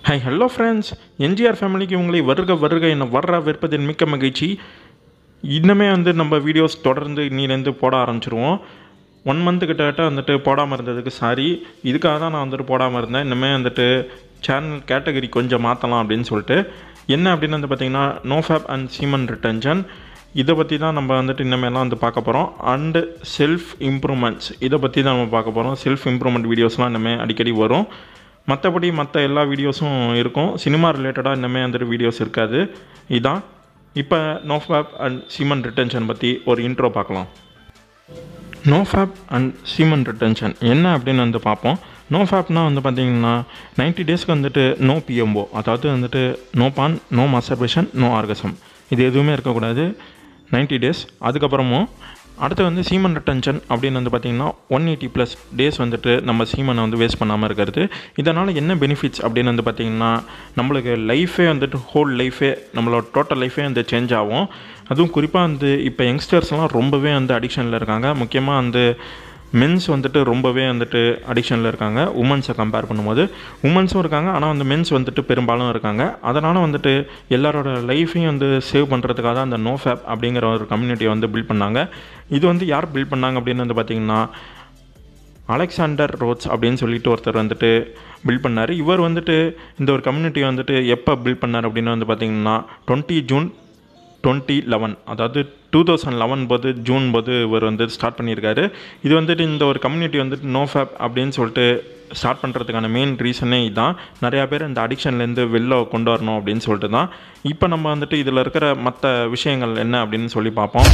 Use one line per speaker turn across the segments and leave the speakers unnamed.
high hello friends MGR ஃபேமிலிக்கு உங்களை வருக வருக என வர்ற விற்பதின் மிக்க மகிழ்ச்சி இன்னுமே வந்து நம்ம வீடியோஸ் தொடர்ந்து இன்னிலேருந்து போட ஆரம்பிச்சிருவோம் ஒன் மந்த் கிட்டத்தட்ட வந்துட்டு போடாமல் இருந்ததுக்கு சாரி இதுக்காக தான் நான் வந்துட்டு போடாமல் இருந்தேன் இன்னுமே வந்துட்டு சேனல் கேட்டகரி கொஞ்சம் மாற்றலாம் அப்படின்னு சொல்லிட்டு என்ன அப்படின்னு வந்து பார்த்திங்கன்னா நோஃபேப் அண்ட் சீமன் ரிட்டன்ஷன் இதை பற்றி தான் நம்ம வந்துட்டு இனிமேலாம் வந்து பார்க்க போகிறோம் அண்டு செல்ஃப் இம்ப்ரூவ்மெண்ட்ஸ் இதை பற்றி தான் நம்ம பார்க்க போகிறோம் செல்ஃப் இம்ப்ரூவ்மெண்ட் வீடியோஸ்லாம் இனிமேல் அடிக்கடி வரும் மற்றபடி மற்ற எல்லா வீடியோஸும் இருக்கும் சினிமா ரிலேட்டடாக இனிமேல் வந்துட்டு வீடியோஸ் இருக்காது இதான் இப்போ நோஃபேப் அண்ட் சீமன் ரிட்டன்ஷன் பற்றி ஒரு இன்ட்ரோ பார்க்கலாம் நோஃபேப் அண்ட் சீமன் ரிட்டன்ஷன் என்ன அப்படின்னு வந்து பார்ப்போம் நோஃபேப்னா வந்து பார்த்தீங்கன்னா 90 டேஸ்க்கு வந்துட்டு நோ பிஎம்போ அதாவது வந்துட்டு no porn no masturbation no orgasm இது எதுவுமே இருக்கக்கூடாது 90 டேஸ் அதுக்கப்புறமும் அடுத்து வந்து சீமன் ரிட்டன்ஷன் அப்படின்னு வந்து பார்த்திங்கன்னா ஒன் எயிட்டி ப்ளஸ் டேஸ் வந்துட்டு நம்ம சீமனை வந்து வேஸ்ட் பண்ணாமல் இருக்கிறது இதனால் என்ன பெனிஃபிட்ஸ் அப்படின்னு வந்து பார்த்திங்கன்னா நம்மளுக்கு லைஃபே வந்துட்டு ஹோல் லைஃபே நம்மளோட டோட்டல் லைஃபே வந்து சேஞ்ச் ஆகும் அதுவும் குறிப்பாக வந்து இப்போ யங்ஸ்டர்ஸ்லாம் ரொம்பவே வந்து அடிக்ஷனில் இருக்காங்க முக்கியமாக வந்து மென்ஸ் வந்துட்டு ரொம்பவே வந்துட்டு அடிக்ஷனில் இருக்காங்க உமன்ஸை கம்பேர் பண்ணும்போது உமன்ஸும் இருக்காங்க ஆனால் வந்து மென்ஸ் வந்துட்டு பெரும்பாலும் இருக்காங்க அதனால் வந்துட்டு எல்லாரோட லைஃப்பையும் வந்து சேவ் பண்ணுறதுக்காக தான் அந்த நோஃபேப் அப்படிங்கிற ஒரு கம்யூனிட்டியை வந்து பில்ட் பண்ணாங்க இது வந்து யார் பில்ட் பண்ணாங்க அப்படின்னு வந்து பார்த்திங்கன்னா அலெக்சாண்டர் ரோட்ஸ் அப்படின்னு சொல்லிட்டு ஒருத்தர் வந்துட்டு பில்ட் பண்ணார் இவர் வந்துட்டு இந்த ஒரு கம்யூனிட்டியை வந்துட்டு எப்போ பில்ட் பண்ணார் அப்படின்னு வந்து பார்த்திங்கன்னா டுவெண்ட்டி ஜூன் டுவெண்ட்டி லெவன் அதாவது டூ தௌசண்ட் லெவன் போது ஜூன் போது இவர் வந்து ஸ்டார்ட் பண்ணியிருக்காரு இது வந்துட்டு இந்த ஒரு கம்யூனிட்டி வந்துட்டு நோஃபேப் அப்படின்னு சொல்லிட்டு ஸ்டார்ட் பண்ணுறதுக்கான மெயின் ரீசனே இதுதான் நிறையா பேர் இந்த அடிக்ஷன்லேருந்து வெளில கொண்டு வரணும் அப்படின்னு சொல்லிட்டு தான் இப்போ நம்ம வந்துட்டு இதில் இருக்கிற மற்ற விஷயங்கள் என்ன அப்படின்னு சொல்லி பார்ப்போம்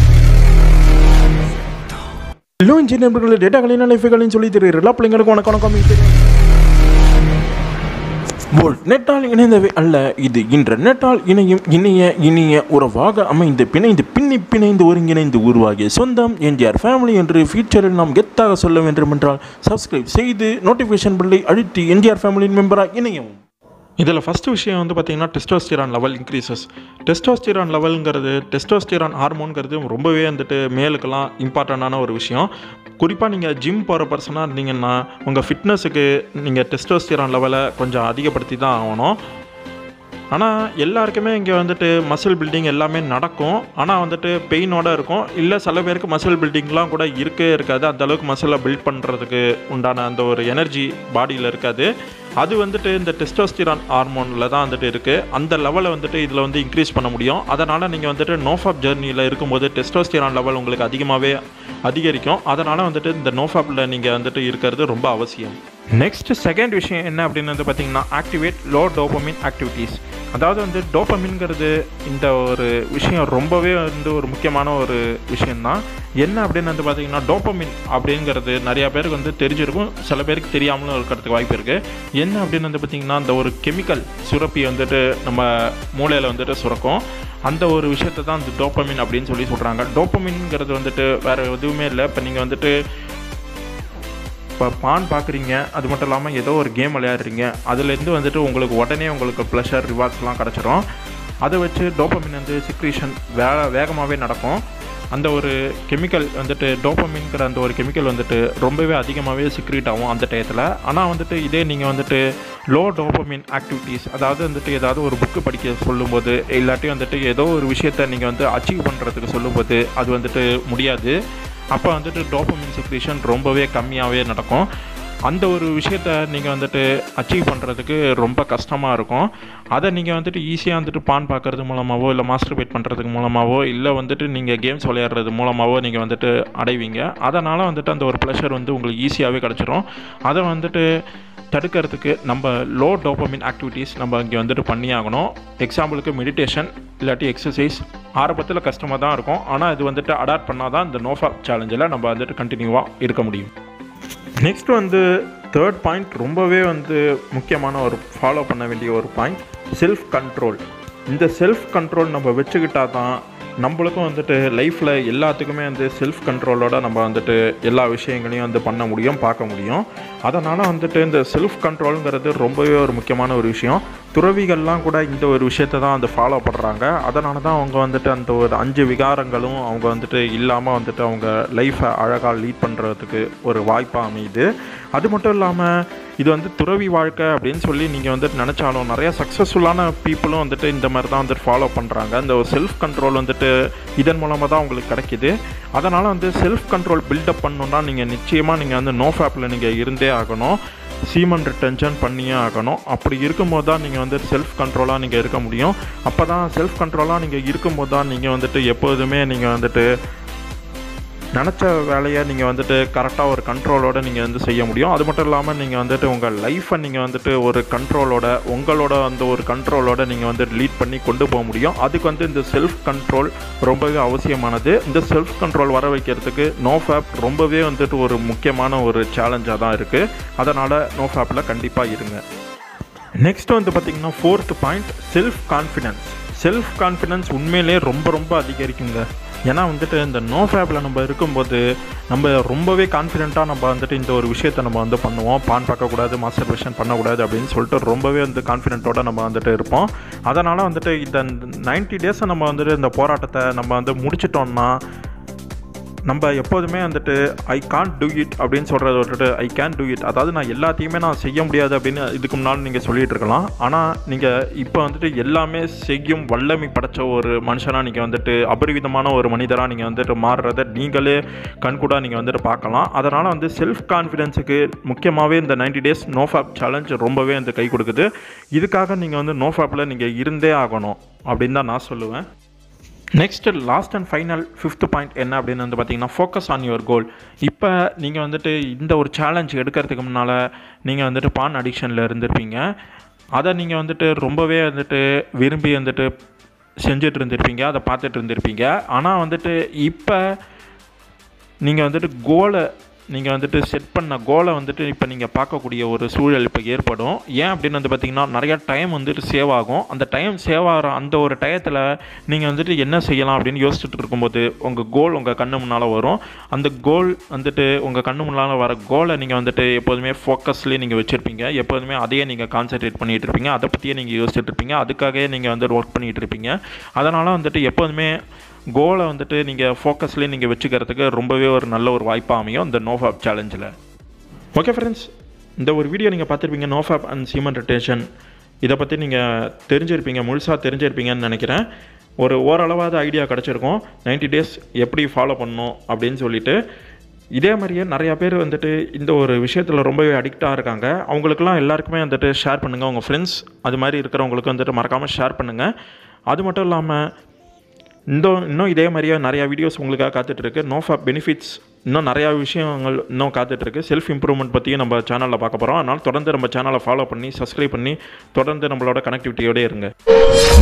ஹலோ இன்ஜினியர்கள் டேட்டாகளின் லைஃப்களின் சொல்லி தெரியுது எல்லா பிள்ளைங்களுக்கும் உனக்கு வணக்கம் தெரியும் போல் நெட்டால் இணைந்தவை அல்ல இது இன்ற நெட்டால் இணையும் இணைய இனிய உறவாக அமைந்து பிணைந்து பின்னி பிணைந்து ஒருங்கிணைந்து உருவாகிய சொந்தம் என்ஜிஆர் ஃபேமிலி என்று ஃபியூச்சரில் நாம் கெத்தாக சொல்ல வேண்டும் என்றால் சப்ஸ்கிரைப் செய்து நோட்டிஃபிகேஷன் பில்லை அழுத்தி என்ஜிஆர் ஃபேமிலியின் மெம்பராக இணையவும் இதில் ஃபஸ்ட்டு விஷயம் வந்து பார்த்திங்கன்னா டெஸ்டோஸ்டிரான் லெவல் இன்க்ரீசஸ் டெஸ்டோஸ்டிரான் லெவலுங்கிறது டெஸ்டோஸ்டிரான் ஹார்மோனுங்கிறது ரொம்பவே வந்துட்டு மேலுக்கெல்லாம் இம்பார்ட்டண்ட்டான ஒரு விஷயம் குறிப்பாக நீங்கள் ஜிம் போகிற பர்சனாக இருந்தீங்கன்னா உங்கள் ஃபிட்னஸுக்கு நீங்கள் டெஸ்டோஸ்டிரான் லெவலை கொஞ்சம் அதிகப்படுத்தி தான் ஆகணும் ஆனால் எல்லாருக்குமே இங்கே வந்துட்டு மசில் பில்டிங் எல்லாமே நடக்கும் ஆனால் வந்துட்டு பெயினோட இருக்கும் இல்லை சில பேருக்கு மசில் பில்டிங்லாம் கூட இருக்கே இருக்காது அந்த அளவுக்கு மசிலை பில்ட் பண்ணுறதுக்கு உண்டான அந்த ஒரு எனர்ஜி பாடியில் இருக்காது அது வந்துட்டு இந்த டெஸ்டோஸ்டிரான் ஹார்மோனில் தான் வந்துட்டு இருக்குது அந்த லெவலை வந்துட்டு இதில் வந்து இன்க்ரீஸ் பண்ண முடியும் அதனால் நீங்கள் வந்துட்டு நோஃபாப் ஜேர்னியில் இருக்கும்போது டெஸ்டோஸ்டிரான் லெவல் உங்களுக்கு அதிகமாகவே அதிகரிக்கும் அதனால் வந்துட்டு இந்த நோஃபாப்பில் நீங்கள் வந்துட்டு இருக்கிறது ரொம்ப அவசியம் நெக்ஸ்ட் செகண்ட் விஷயம் என்ன அப்படின்னு வந்து பார்த்தீங்கன்னா ஆக்டிவேட் லோ டோபமின் ஆக்டிவிட்டீஸ் அதாவது வந்து டோப்பமின்ங்கிறது இந்த ஒரு விஷயம் ரொம்பவே வந்து ஒரு முக்கியமான ஒரு விஷயந்தான் என்ன அப்படின்னு வந்து பார்த்தீங்கன்னா டோப்பமின் அப்படிங்கிறது நிறையா பேருக்கு வந்து தெரிஞ்சிருக்கும் சில பேருக்கு தெரியாமலும் இருக்கிறதுக்கு வாய்ப்பு இருக்குது என்ன அப்படின்னு வந்து பார்த்திங்கன்னா இந்த ஒரு கெமிக்கல் சுரப்பி வந்துட்டு நம்ம மூளையில் வந்துட்டு சுரக்கும் அந்த ஒரு விஷயத்தை தான் இந்த டோப்பமின் அப்படின்னு சொல்லி சொல்கிறாங்க டோப்பமின்ங்கிறது வந்துட்டு வேறு எதுவுமே இல்லை இப்போ நீங்கள் வந்துட்டு இப்போ பான் பார்க்குறீங்க அது மட்டும் இல்லாமல் ஏதோ ஒரு கேம் விளையாடுறீங்க அதுலேருந்து வந்துட்டு உங்களுக்கு உடனே உங்களுக்கு ப்ளஷர் ரிவார்ட்ஸ்லாம் கிடச்சிரும் அதை வச்சு டோப்பமின் வந்து சிக்ரீஷன் வே வேகமாகவே நடக்கும் அந்த ஒரு கெமிக்கல் வந்துட்டு டோப்பமின்கிற அந்த ஒரு கெமிக்கல் வந்துட்டு ரொம்பவே அதிகமாகவே சிக்ரீட் ஆகும் அந்த டயத்தில் ஆனால் வந்துட்டு இதே நீங்கள் வந்துட்டு லோ டோப்பமின் ஆக்டிவிட்டீஸ் அதாவது வந்துட்டு ஏதாவது ஒரு புக்கு படிக்க சொல்லும்போது இல்லாட்டி வந்துட்டு ஏதோ ஒரு விஷயத்த நீங்கள் வந்து அச்சீவ் பண்ணுறதுக்கு சொல்லும்போது அது வந்துட்டு முடியாது அப்போ வந்துட்டு டோப்பமின் செக்ரேஷன் ரொம்பவே கம்மியாகவே நடக்கும் அந்த ஒரு விஷயத்த நீங்கள் வந்துட்டு அச்சீவ் பண்ணுறதுக்கு ரொம்ப கஷ்டமாக இருக்கும் அதை நீங்கள் வந்துட்டு ஈஸியாக வந்துட்டு பான் பார்க்கறது மூலமாகவோ இல்லை மாஸ்டர்பேட் பண்ணுறதுக்கு மூலமாகவோ இல்லை வந்துட்டு நீங்கள் கேம்ஸ் விளையாடுறது மூலமாகவோ நீங்கள் வந்துட்டு அடைவீங்க அதனால் வந்துட்டு அந்த ஒரு ப்ளஷர் வந்து உங்களுக்கு ஈஸியாகவே கிடச்சிரும் அதை வந்துட்டு தடுக்கிறதுக்கு நம்ம லோ டோப்பமின் ஆக்டிவிட்டீஸ் நம்ம இங்கே வந்துட்டு பண்ணி ஆகணும் எக்ஸாம்பிளுக்கு மெடிடேஷன் இல்லாட்டி எக்ஸசைஸ் ஆரம்பத்தில் கஷ்டமாக தான் இருக்கும் ஆனால் இது வந்துட்டு அடாப்ட் பண்ணால் தான் இந்த நோஃபா சேலஞ்சில் நம்ம வந்துட்டு கண்டினியூவாக இருக்க முடியும் நெக்ஸ்ட் வந்து தேர்ட் பாயிண்ட் ரொம்பவே வந்து முக்கியமான ஒரு ஃபாலோ பண்ண வேண்டிய ஒரு பாயிண்ட் செல்ஃப் கண்ட்ரோல் இந்த செல்ஃப் கண்ட்ரோல் நம்ம வச்சுக்கிட்டா தான் நம்மளுக்கும் வந்துட்டு லைஃப்பில் எல்லாத்துக்குமே வந்து செல்ஃப் கண்ட்ரோலோட நம்ம வந்துட்டு எல்லா விஷயங்களையும் வந்து பண்ண முடியும் பார்க்க முடியும் அதனால் வந்துட்டு இந்த செல்ஃப் கண்ட்ரோலுங்கிறது ரொம்பவே ஒரு முக்கியமான ஒரு விஷயம் துறவிகள்லாம் கூட இந்த ஒரு விஷயத்தை தான் வந்து ஃபாலோ பண்ணுறாங்க அதனால தான் அவங்க வந்துட்டு அந்த ஒரு அஞ்சு விகாரங்களும் அவங்க வந்துட்டு இல்லாமல் வந்துட்டு அவங்க லைஃப்பை அழகாக லீட் பண்ணுறதுக்கு ஒரு வாய்ப்பாக அமையுது அது மட்டும் இல்லாமல் இது வந்து துறவி வாழ்க்கை அப்படின்னு சொல்லி நீங்கள் வந்துட்டு நினச்சாலும் நிறையா சக்ஸஸ்ஃபுல்லான பீப்புளும் வந்துட்டு இந்த மாதிரி தான் வந்துட்டு ஃபாலோ பண்ணுறாங்க இந்த ஒரு செல்ஃப் கண்ட்ரோல் வந்துட்டு இதன் மூலமாக தான் உங்களுக்கு கிடைக்கிது அதனால் வந்து செல்ஃப் கண்ட்ரோல் பில்டப் பண்ணணுன்னா நீங்கள் நிச்சயமாக நீங்கள் வந்து நோ ஃபேப்பில் நீங்கள் இருந்தே ஆகணும் சீமன் ரிட்டென்ஷன் பண்ணியே ஆகணும் அப்படி இருக்கும்போது தான் நீங்கள் வந்து செல்ஃப் கண்ட்ரோலாக நீங்கள் இருக்க முடியும் அப்போ தான் செல்ஃப் கண்ட்ரோலாக நீங்கள் இருக்கும்போது தான் நீங்கள் வந்துட்டு எப்போதுமே நீங்கள் வந்துட்டு நினச்ச வேலையை நீங்கள் வந்துட்டு கரெக்டாக ஒரு கண்ட்ரோலோட நீங்கள் வந்து செய்ய முடியும் அது மட்டும் இல்லாமல் நீங்கள் வந்துட்டு உங்கள் லைஃப்பை நீங்கள் வந்துட்டு ஒரு கண்ட்ரோலோட உங்களோட அந்த ஒரு கண்ட்ரோலோட நீங்கள் வந்து லீட் பண்ணி கொண்டு போக முடியும் அதுக்கு வந்து இந்த செல்ஃப் கண்ட்ரோல் ரொம்பவே அவசியமானது இந்த செல்ஃப் கண்ட்ரோல் வர வைக்கிறதுக்கு நோ ஃபேப் ரொம்பவே வந்துட்டு ஒரு முக்கியமான ஒரு சேலஞ்சாக தான் இருக்குது அதனால் நோ ஃபேப்பில் கண்டிப்பாக இருங்க நெக்ஸ்ட் வந்து பார்த்திங்கன்னா fourth point self confidence self confidence உண்மையிலே ரொம்ப ரொம்ப அதிகரிக்குங்க ஏன்னா வந்துட்டு இந்த நோ ஃபேப்பில் நம்ம இருக்கும்போது நம்ம ரொம்பவே கான்ஃபிடென்ட்டாக நம்ம வந்துட்டு இந்த ஒரு விஷயத்தை நம்ம வந்து பண்ணுவோம் பான் பார்க்கக்கூடாது மாஸ்டர் விஷன் பண்ணக்கூடாது அப்படின்னு சொல்லிட்டு ரொம்பவே வந்து கான்ஃபிடென்ட்டோட நம்ம வந்துட்டு இருப்போம் அதனால் வந்துட்டு இந்த நைன்ட்டி டேஸை நம்ம வந்துட்டு இந்த போராட்டத்தை நம்ம வந்து முடிச்சிட்டோம்னா நம்ம எப்போதுமே வந்துட்டு ஐ கான் டூ இட் அப்படின்னு சொல்கிறத விட்டுட்டு ஐ கேன் டூ இட் அதாவது நான் எல்லாத்தையுமே நான் செய்ய முடியாது அப்படின்னு இதுக்கு முன்னால் நீங்கள் சொல்லிட்டு இருக்கலாம் ஆனால் நீங்கள் இப்போ வந்துட்டு எல்லாமே செய்யும் வல்லமை படைச்ச ஒரு மனுஷனாக நீங்கள் வந்துட்டு அபரிவிதமான ஒரு மனிதராக நீங்கள் வந்துட்டு மாறுறத நீங்களே கண்கூடாக நீங்கள் வந்துட்டு பார்க்கலாம் அதனால் வந்து செல்ஃப் கான்ஃபிடென்ஸுக்கு முக்கியமாகவே இந்த ninety days no fap challenge ரொம்பவே வந்து கை கொடுக்குது இதுக்காக நீங்கள் வந்து நோ ஃபேப்பில் நீங்கள் இருந்தே ஆகணும் அப்படின்னு தான் நான் சொல்லுவேன் next last and final fifth point என்ன அப்படின்னு வந்து பார்த்தீங்கன்னா ஃபோக்கஸ் ஆன் யுவர் கோல் இப்போ நீங்கள் வந்துட்டு இந்த ஒரு சேலஞ்ச் எடுக்கிறதுக்கு முன்னால் நீங்கள் வந்துட்டு பான் அடிக்ஷனில் இருந்திருப்பீங்க அதை நீங்கள் வந்துட்டு ரொம்பவே வந்துட்டு விரும்பி வந்துட்டு செஞ்சுட்டு இருந்திருப்பீங்க அதை பார்த்துட்டு இருந்திருப்பீங்க ஆனால் வந்துட்டு இப்போ நீங்கள் வந்துட்டு கோலை நீங்கள் வந்துட்டு செட் பண்ண கோலை வந்துட்டு இப்போ நீங்கள் பார்க்கக்கூடிய ஒரு சூழல் இப்போ ஏற்படும் ஏன் அப்படின்னு வந்து பார்த்திங்கன்னா நிறையா டைம் வந்துட்டு சேவ் ஆகும் அந்த டைம் சேவ் ஆகிற அந்த ஒரு டயத்தில் நீங்கள் வந்துட்டு என்ன செய்யலாம் அப்படின்னு யோசிச்சுட்டு இருக்கும்போது உங்கள் கோல் உங்கள் கண்ணு முன்னால் வரும் அந்த கோல் வந்துட்டு உங்கள் கண்ணு முன்னால் வர கோலை நீங்கள் வந்துட்டு எப்போதுமே ஃபோக்கஸ்லேயே நீங்கள் வச்சுருப்பீங்க எப்போதுமே அதையே நீங்கள் கான்சென்ட்ரேட் பண்ணிகிட்டு இருப்பீங்க அதை பற்றியே நீங்கள் யோசிச்சுட்டு இருப்பீங்க அதுக்காகவே நீங்கள் வந்து ஒர்க் பண்ணிகிட்டு இருப்பீங்க அதனால் வந்துட்டு எப்போதுமே கோலை வந்துட்டு நீங்கள் ஃபோக்கஸ்லேயே நீங்கள் வச்சுக்கிறதுக்கு ரொம்பவே ஒரு நல்ல ஒரு வாய்ப்பாக அமையும் இந்த நோஃபாப் சேலஞ்சில் ஓகே ஃப்ரெண்ட்ஸ் இந்த ஒரு வீடியோ நீங்கள் பார்த்துருப்பீங்க நோஃபாப் அண்ட் சீமன் ரொட்டேஷன் இதை பற்றி நீங்கள் தெரிஞ்சிருப்பீங்க முழுசாக தெரிஞ்சிருப்பீங்கன்னு நினைக்கிறேன் ஒரு ஓரளவாத ஐடியா கிடச்சிருக்கும் 90 டேஸ் எப்படி ஃபாலோ பண்ணணும் அப்படின்னு சொல்லிட்டு இதே மாதிரியே நிறையா பேர் வந்துட்டு இந்த ஒரு விஷயத்தில் ரொம்பவே அடிக்டாக இருக்காங்க அவங்களுக்குலாம் எல்லாருக்குமே வந்துட்டு ஷேர் பண்ணுங்கள் உங்கள் ஃப்ரெண்ட்ஸ் அது மாதிரி இருக்கிறவங்களுக்கு வந்துட்டு மறக்காமல் ஷேர் பண்ணுங்கள் அது மட்டும் இல்லாமல் இந்த இன்னும் இதே மாதிரியே நிறையா வீடியோஸ் உங்களுக்காக காத்துட்ருக்கு நோ ஃபாப் பெனிஃபிட்ஸ் இன்னும் நிறையா விஷயங்கள் இன்னும் காத்துட்ருக்கு செல்ஃப் இம்ப்ரூவ்மெண்ட் பற்றியும் நம்ம சேனலில் பார்க்க போகிறோம் அதனால் தொடர்ந்து நம்ம சேனலை ஃபாலோ பண்ணி சப்ஸ்கிரைப் பண்ணி தொடர்ந்து நம்மளோட கனெக்டிவிட்டியோடய இருங்க